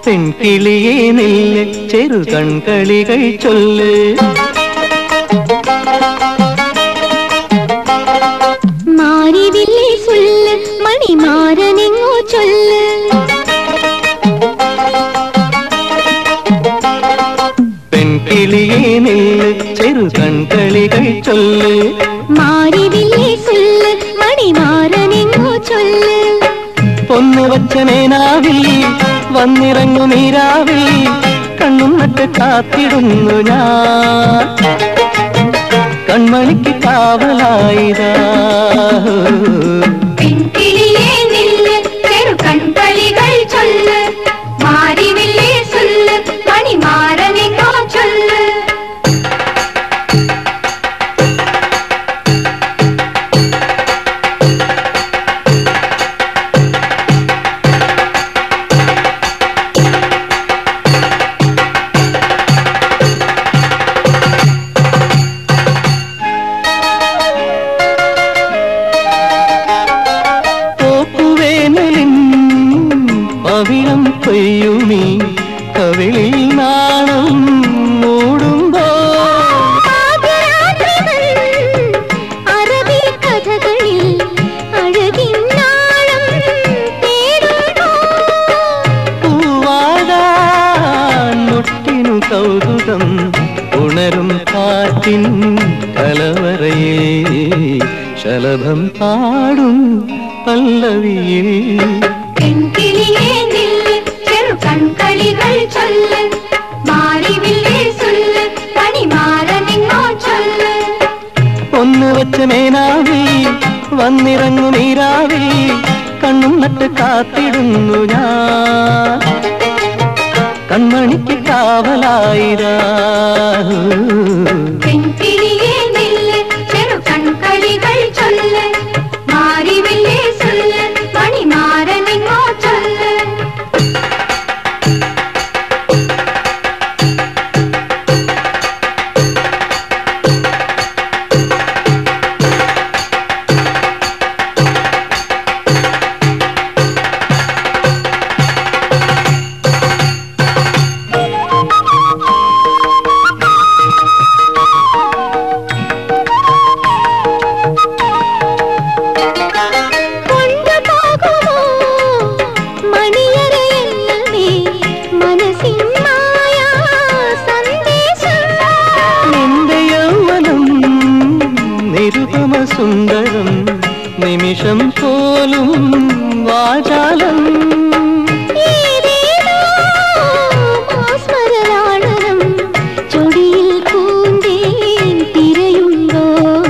പെൺകിളിയെ നില്ല് ചെറുകൺകളികൾ ചൊല്ല് മാറിവില്ലേ சொல்லு മണിമാരനെങ്ങോ ചൊല്ല് പെൺകിളിയെ നില്ല് ചെറുകൺകളികൾ ചൊല്ല് മാറിവില്ലേ சொல்லு മണിമാരനെങ്ങോ ചൊല്ല് പൊന്നു വച്ച മേനാവിൽ വന്നിറങ്ങു നീരാവിൽ കണ്ണും നട്ട് കാത്തിടുന്നു ഞാൻ കൺമണിക്ക് കാവലായിതാ പെൺകിളിയേ നില്ല് ചെറുകൺകളികൾ ചൊല്ല് മാറിവില്ലേ சொல்லு മണിമാരനെങ്ങോ ചൊല്ല് പോക്കുവേനലിൻ പവിഴം പെയ്യുമീ കവിളിൽ നാണം മൂടുമ്പോ അറബി കഥകളിൽ അഴകിൻ നാളം തേടുന്നു പൂവാടാൻ മുട്ടിനു കൗതുകം ഉണരും കാറ്റിൻ കലവറയെ ശലഭം പാടും പല്ലവിയിൽ പെൺകിളിയേ നില്ല് ചെറുകൺകളികൾ ചൊല്ല് മാറിവില്ലേ சொல்லு മണിമാരനെങ്ങോ ചൊല്ല് ഒന്ന് വച്ച മേനാവിൽ വന്നിറങ്ങു നീരാവിൽ കണ്ണും നട്ട് കാത്തിടുന്നു ഞാൻ കൺമണിക്ക് കാവലായിരാ പെൺകിളിയേ നില്ല് ചെറുകൺകളികൾ ചൊല്ല് മാറിവില്ലേ சொல்லு മണിമാരനെങ്ങോ ചൊല്ല് കൊണ്ടുപോകുമോ മണിയറയല്ലേ മനസ്സിൻ മായാ സന്ദേശം നിന്റെ യൗവനം നിരുപമ സുന്ദരം നിമിഷം പോലും വാചാലം ഏതേതോ മാസ്മരലാളനം ചൊടിയിൽ പൂന്തേൻ തിരയുണ്ടോ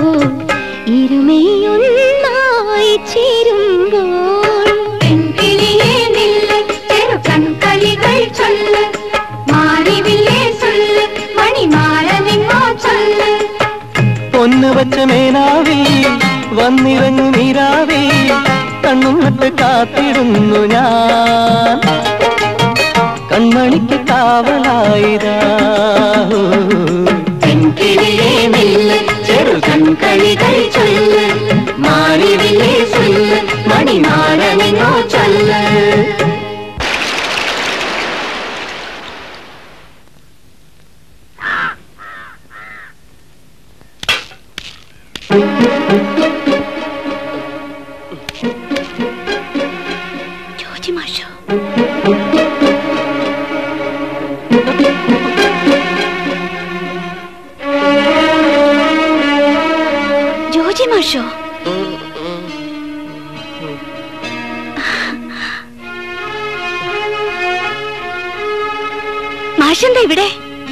ഇരുമയൊന്നായി ചേരുമ്പോൾ പെൺകിളിയേ നില്ല് ചെറുകൺകളികൾ ചൊല്ല് മാറിവില്ലേ சொல்லு മണിമാരനെങ്ങോ ചൊല്ല് പൊന്ന് വച്ച മേനാവിൽ വന്നിറങ്ങു നീരാവിൽ കണ്ണും നട്ട് കാത്തിടുന്നു ഞാൻ കൺമണിക്ക് കാവലായിരാ പെൺകിളിയേ നില്ല് ചെറുകൺകളികൾ ചൊല്ല് മാറിവില്ലേ சொல்லு മണിമാരനെങ്ങോ ചൊല്ല് ജോജി മാഷോ ജോജി മാഷോ മാഷെന്താ ഇവിടെ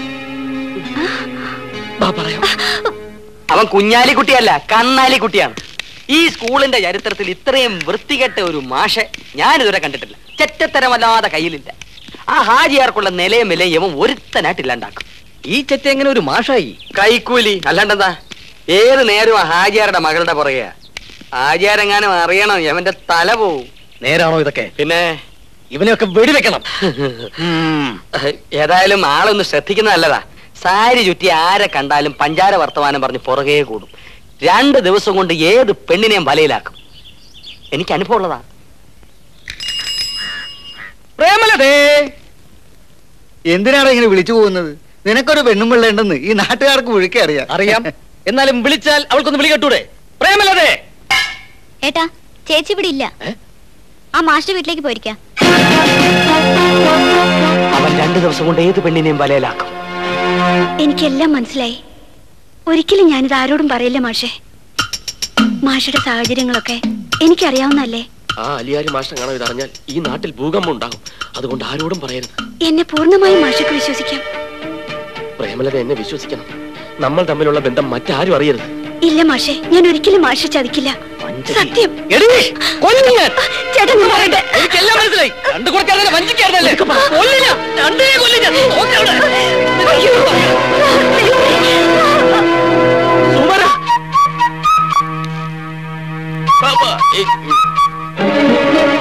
അവൻ കുഞ്ഞാലിക്കുട്ടിയല്ല കണ്ണാലിക്കുട്ടിയാണ് ഈ സ്കൂളിന്റെ ചരിത്രത്തിൽ ഇത്രയും വൃത്തികെട്ട ഒരു മാഷെ ഞാനിതുവരെ കണ്ടിട്ടില്ല ചെറ്റത്തരമല്ലാതെ കയ്യിലില്ല ആ ഹാജിയാർക്കുള്ള നിലയും വിലയും യവൻ ഒരുത്തനായിട്ടില്ലാണ്ടാക്കും ഈ ചെറ്റ എങ്ങനെ ഒരു മാഷായി കൈക്കൂലി അല്ലാണ്ടെന്താ ഏത് നേരവും ആ ഹാജിയാരുടെ മകളുടെ പുറകെയാ ഹാജിയാരെങ്ങാനും അറിയണം യവന്റെ തല പോവും നേരാണോ ഇതൊക്കെ പിന്നെ ഇവനെയൊക്കെ വെടിവെക്കണം ഏതായാലും ആളൊന്ന് ശ്രദ്ധിക്കുന്ന നല്ലതാ സാരി ചുറ്റി ആരെ കണ്ടാലും പഞ്ചാര വർത്തമാനം പറഞ്ഞ് പുറകെ കൂടും രണ്ട് ദിവസം കൊണ്ട് ഏത് പെണ്ണിനെയും വലയിലാക്കും എനിക്ക് അനുഭവം ഉള്ളതാ പ്രേമലതേ എന്തിനാണ് ഇങ്ങനെ വിളിച്ചു പോകുന്നത് നിനക്കൊരു പെണ്ണും പിള്ളേണ്ടെന്ന് ഈ നാട്ടുകാർക്ക് മുഴുക്കെ അറിയാം അറിയാം എന്നാലും വിളിച്ചാൽ അവൾക്കൊന്ന് വിളി കേട്ടൂടെ പ്രേമലതേ ഏട്ടാ ചേച്ചി ഇവിടെ ഇല്ല ഏ? ആ മാസ്റ്റർ വീട്ടിലേക്ക് പോയിരിക്കാം അവൻ രണ്ടു ദിവസം കൊണ്ട് ഏത് പെണ്ണിനെയും വലയിലാക്കും എനിക്കെല്ലാം മനസ്സിലായി ഒരിക്കലും ഞാനിത് ആരോടും പറയില്ല മാഷെ മാഷയുടെ സാഹചര്യങ്ങളൊക്കെ എനിക്കറിയാവുന്നല്ലേ ആ അലിയാരി മാഷ്ടം കാണാൻ ഇതറിഞ്ഞാൽ ഈ നാട്ടിൽ ഭൂകമ്പം ഉണ്ടാകും അതുകൊണ്ട് ആരോടും പറയരുത് എന്നെ പൂർണ്ണമായും മാഷക്ക് വിശ്വസിക്കാം പ്രേമലത എന്നെ വിശ്വസിക്കണം നമ്മൾ തമ്മിലുള്ള ബന്ധം മറ്റാരും അറിയരുത് ഇല്ല മാഷെ ഞാൻ ഒരിക്കലും മാഷ ചതിക്കില്ല സത്യം എടീ, കൊല്ലും ഞാൻ. ചേട്ടൻ ഒന്ന് പറയട്ടെ. എനിക്കെല്ലാം മനസ്സിലായി രണ്ടു കുറച്ചായിരുന്നല്ലേ വഞ്ചിക്കായിരുന്നല്ലേ കൊല്ലില്ല രണ്ടേ കൊല്ലില്ല നോക്ക് അവിടെ. അയ്യോ. സുമര പാപ്പ, ഏ, ഉം.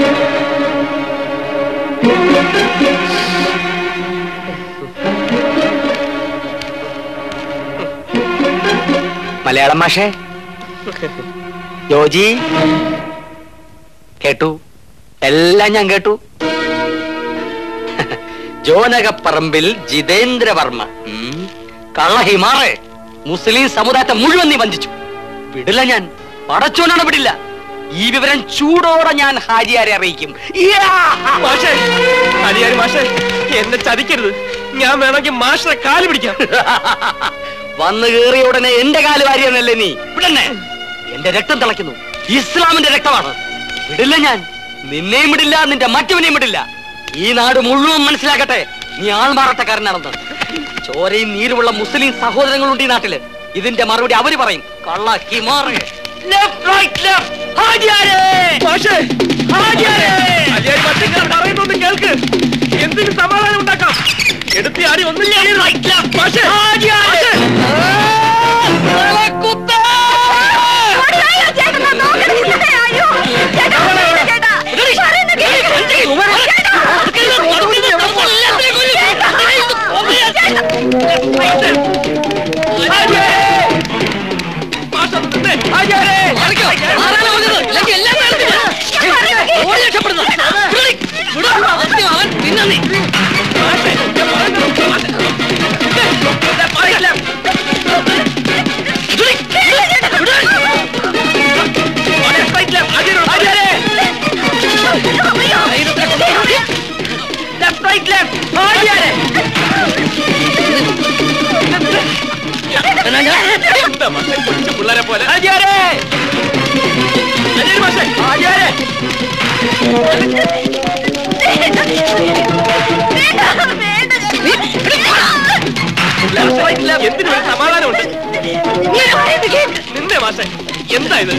മലയാളം മാഷേ ജോജി കേട്ടു എല്ലാം ഞാൻ കേട്ടു ജോനകപ്പറമ്പിൽ ജിതേന്ദ്രവർമ്മ ഉം. കള്ളഹിമാറ് മുസ്ലിം സമുദായത്തെ മുഴുവൻ നീ വഞ്ചിച്ചു വിടില്ല ഞാൻ പടച്ചോനാണ് വിടില്ല ഈ വിവരം ചൂടോടെ ഞാൻ ഹാജിയാരെ അറിയിക്കും യാ! മാഷേ അലിയാരി മാഷേ എന്നെ ചതിക്കരുത് ഞാൻ വേണമെങ്കിൽ മാഷിനെ കാല് പിടിക്കാം വന്നു കയറിയ ഉടനെ എന്റെ കാല് വാരിയെന്നല്ലേ നീ വിടന്നെ എന്റെ രക്തം തിളയ്ക്കുന്നു ഇസ്ലാമിന്റെ രക്തമാണ് വിടില്ല ഞാൻ നിന്നെയും വിടില്ല നിന്റെ മറ്റവനെയും വിടില്ല ഈ നാട് മുഴുവൻ മനസ്സിലാക്കട്ടെ നീ ആൾമാറാട്ടക്കാരനാണെന്ന് ചോരയും നീരുമുള്ള മുസ്ലിം സഹോദരങ്ങളുണ്ട് ഈ നാട്ടില് ഇതിന്റെ മറുപടി അവര് പറയും കള്ള ഹിമാറ് Left, right, left. ഹാജിയാരെ! മാഷേ ഹാജിയാരെ! അലിയാരി മാഷേ ഞാൻ പറയുന്നൊന്ന് കേൾക്ക് എന്തിന് സമാധാനം ഉണ്ടാക്കാം എടുത്തി ആടി ഒന്നും Left, right, left. മാഷേ ഹാജിയാരെ! തലക്കുത്ത്! അയ്യോ, ചേട്ടൻ ഒന്ന് നോക്കണേ. അയ്യോ, ചേട്ടാ, പറയണ്ട ചേട്ടാ. പറയുന്ന കേൾക്ക്. ചേട്ടാ. Left, right, left. ഹാജിയാരെ! എന്താ മാഷേ കൊച്ചു പിള്ളേരെ പോലെ ഹാജിയാരെ! അലിയാരി മാഷേ ഹാജിയാരെ! Left, right, left. എന്തിനു ഒരു സമാധാനമുണ്ട് നിന്നെ മാഷേ എന്താ ഇത്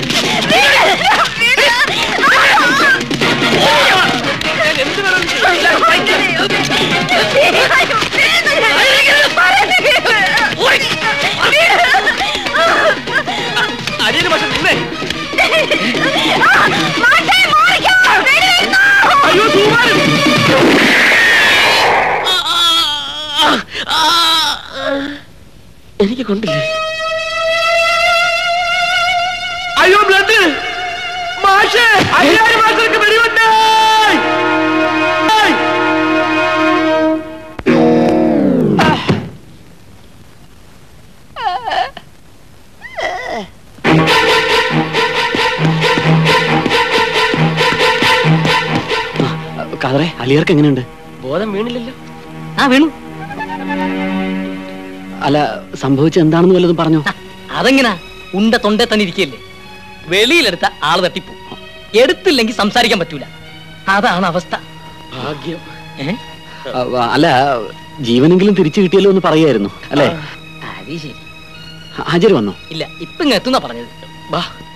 ഞാൻ എന്ത് വേണമെങ്കിലും ചെയ്യും. അലിയാരി മാഷേ നിന്നെ അയ്യോ തൂവാലും എനിക്ക് കൊണ്ടില്ലേ അയ്യോ ബ്ലഡ് മാഷേ അയ്യായിരം മാസങ്ങൾക്ക് വെടിവെട്ടേ കാതറെ അലിയർക്ക് എങ്ങനെയുണ്ട് ബോധം വീണില്ലല്ലോ ആ വീണു അല്ല സംഭവിച്ച എന്താണെന്ന് വല്ലതും പറഞ്ഞോ അതെങ്ങനാ ഉണ്ട തൊണ്ടേ തന്നെ ഇരിക്കല്ലേ വെളിയിലെടുത്ത ആള് തട്ടിപ്പോ എടുത്തില്ലെങ്കിൽ സംസാരിക്കാൻ പറ്റൂല അതാണ് അവസ്ഥ ഭാഗ്യം ഏ? ആ, അല്ല ജീവനെങ്കിലും തിരിച്ചു കിട്ടിയല്ലോ എന്ന് പറയായിരുന്നു അല്ലേ അത് ശരി ഹാജർ വന്നോ ഇല്ല ഇപ്പൊ ഇങ്ങ് എത്തുന്ന പറഞ്ഞത് ബാ